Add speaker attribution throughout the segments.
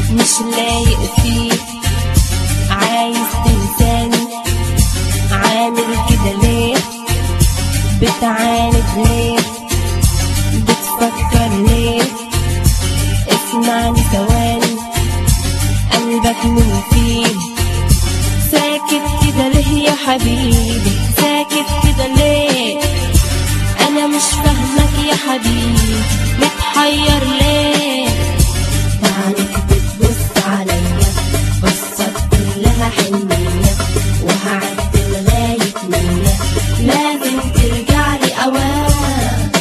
Speaker 1: مش لايق فيك عايز تنساني عامل كده ليه بتعاند ليه بتفكر ليه اسمعني ثواني قلبك من فيه ساكت كده ليه يا حبيبي ساكت كده ليه انا مش فاهمك يا حبيبي متحير ليه
Speaker 2: عليك بتبص عليا بصت كلها حنية وهعدي لغاية مية لازم ترجعلي أوام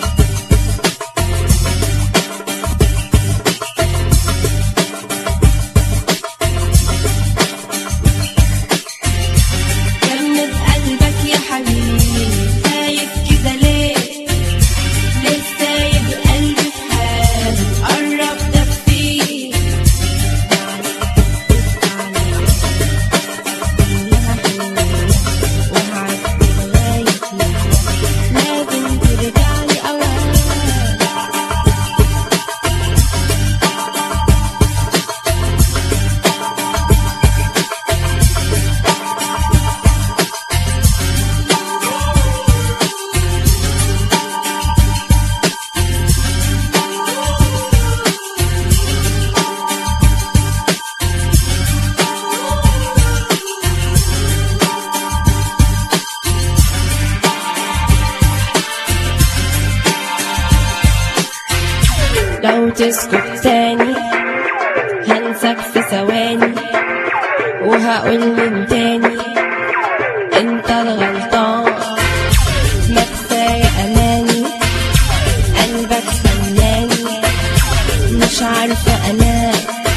Speaker 1: جمد قلبك يا حبيبي سايب كده ليه ليه سايب قلبي في حاله قرب دفيه لازم ترجعلي أوام لو تسكت تاني هنسك في ثواني وهقول من تاني انت الغلطان ما كفاية اماني قلبك فناني مش عارفة انام